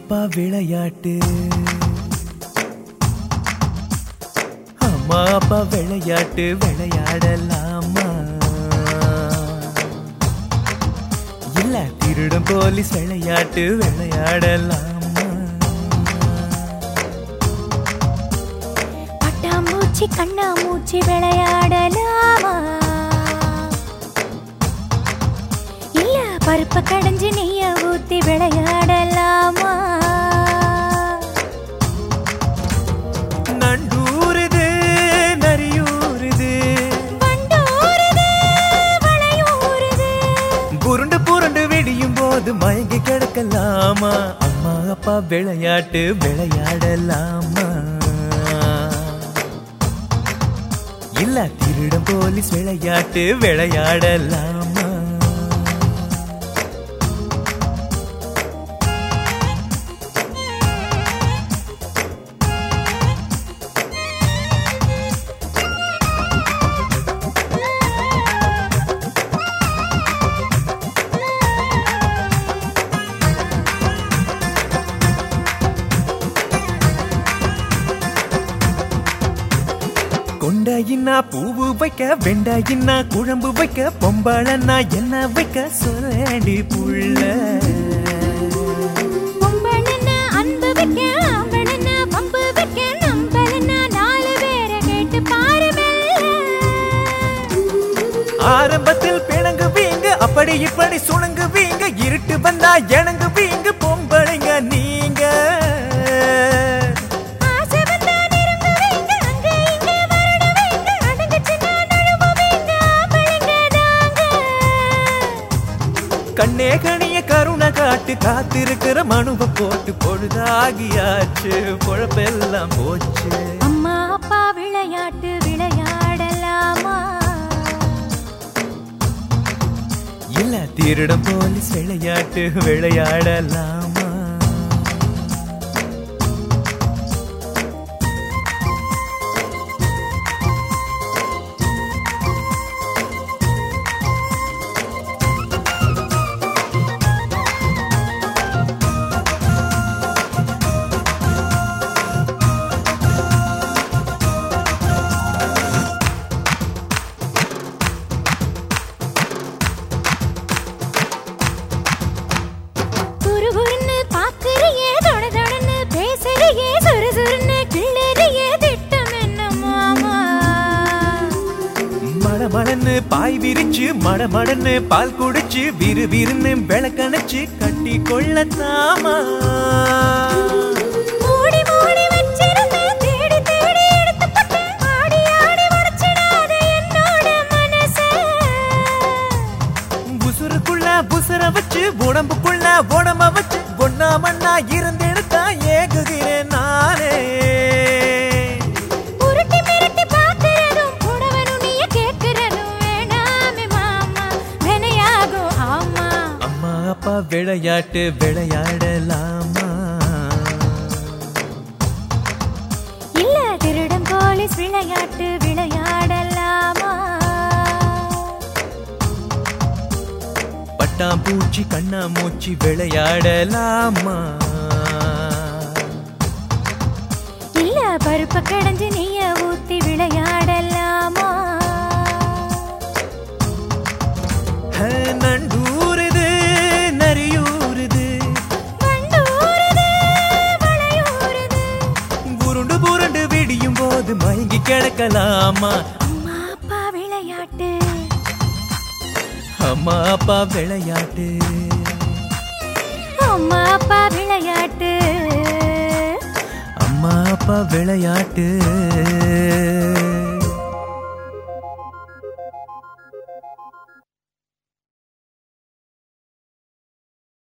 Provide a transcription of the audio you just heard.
அப்பா விளையாட்டு அம்மா அப்பா விளையாட்டு விளையாடலாமா இல்ல திருடும் போலீஸ் விளையாட்டு விளையாடலாமா பட்டாம்பூச்சி கண்ணாமூச்சி விளையாடலாமா இல்ல பருப்ப கடைஞ்சு நெய்ய ஊத்தி விளையாடலாமா நண்டூருது நரியூருது வண்டூருது, வளையூருது. புருண்டு புருண்டு விடியும் போது மயங்கி கிடக்கலாமா அம்மா அப்பா விளையாட்டு விளையாடலாமா இல்ல திருடம் போலீஸ் விளையாட்டு விளையாடலாமா கொண்டாயின்னா பூவு வைக்க வெண்டாயின்னா குழம்பு வைக்க பொம்பளன்னா என்ன வைக்க சொல்லடி புள்ள பொம்பளைன்னா அன்பு வைக்க, ஆம்பளைன்னா வம்பு வைக்க, நம்பளைன்னா நாலு பேரை கேட்டு பாரு மெல்ல. ஆரம்பத்தில் பிணங்குவீங்க அப்படி இப்படி சுணங்குவீங்க இருட்டு வந்தா இணங்குவீங்க பொம்பளைங்க நீங்க ஆசை வந்தா நெருங்குவீங்க, அங்க இங்க வருடுவீங்க, அடங்குச்சுன்னா நழுவுவீங்க, ஆம்பளைங்க நாங்க. கண்ணே கணிய கருணை காட்டு காத்திருக்கிற மனுவ போட்டு பொழுதாகியாச்சு பொழப்பெல்லாம் போச்சு அம்மா அப்பா விளையாட்டு விளையாடலாமா இல்ல திருடம் போலீஸ் விளையாட்டு விளையாடலாமா குறுகுறுன்னு பாக்குறியே தொட தொடன்னு பேசுறியே சுறுசுறுன்னு கிள்ளுறியே திட்டம் என்ன மாமா மடமடன்னு பாய் விரிச்சு மடமடன்னு பால் குடிச்சு விறு விறுன்னு விளக்கணைச்சு கட்டி கொள்ளத்தாமா மூடி மூடி வச்சிருந்து தேடி தேடி எடுத்து போட்டு ஆடி ஆடி உடைச்சிடாத என்னோட மனசை உசுருக்குள்ள புசுர வச்சு உடம்புக்குள்ள உடம்ப வச்சு ஒன்னா மண்ணா இருந்தெடுத்தா ஏகுகிறேன் நானே உருட்டி மிரட்டி பார்க்கிறதும் புடவை நுனிய கேட்கிறதும் வேணாமே மாமா வினையாகும் ஆமா அம்மா அப்பா விளையாட்டு விளையாடலாமா இல்ல திருடம் போலீஸ் விளையாட்டு விளையாடலாமா பட்டாம்பூச்சி கண்ணா மூச்சி விளையாடலாமா இல்ல பருப்ப கடைஞ்சு நெய்ய ஊத்தி விளையாடலாமா ஹே, நண்டூருது நரியூருது வண்டூருது, வளையூருது. புருண்டு புருண்டு விடியும் போது மயங்கி கிடக்கலாமா அம்மா அப்பா விளையாட்டு அம்மா அப்பா விளையாட்டு அம்மா அப்பா விளையாட்டு அம்மா அப்பா விளையாட்டு